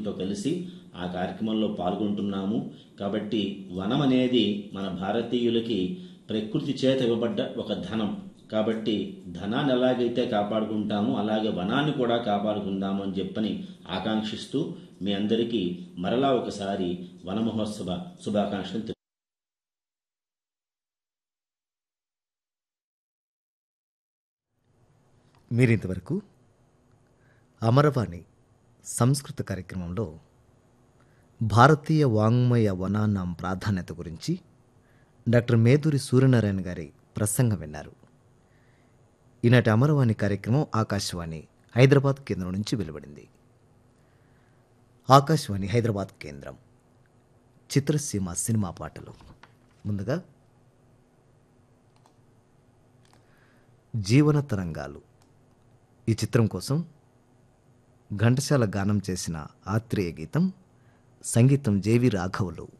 ఫౌండేషన్తో కలిసి ఆ కార్యక్రమంలో పాల్గొంటున్నాము కాబట్టి వనం అనేది మన భారతీయులకి ప్రకృతి చేత ఇవ్వబడ్డ ఒక ధనం కాబట్టి ధనాన్ని ఎలాగైతే కాపాడుకుంటామో అలాగే వనాన్ని కూడా కాపాడుకుందాము అని చెప్పని ఆకాంక్షిస్తూ మీ అందరికీ మరలా ఒకసారి వన మహోత్సవ శుభాకాంక్షలు తెలు- మీరింతవరకు అమరవాణి సంస్కృత కార్యక్రమంలో భారతీయ వాంగ్మయ వనాన్నం ప్రాధాన్యత గురించి డాక్టర్ మేదూరి సూర్యనారాయణ గారి ప్రసంగం విన్నారు ఈనాటి అమరవాణి కార్యక్రమం ఆకాశవాణి హైదరాబాద్ కేంద్రం నుంచి వెలువడింది ఆకాశవాణి హైదరాబాద్ కేంద్రం చిత్రసీమ సినిమా పాటలు ముందుగా జీవన తరంగాలు ఈ చిత్రం కోసం ఘంటసాల గానం చేసిన ఆత్రేయ గీతం సంగీతం జేవి రాఘవులు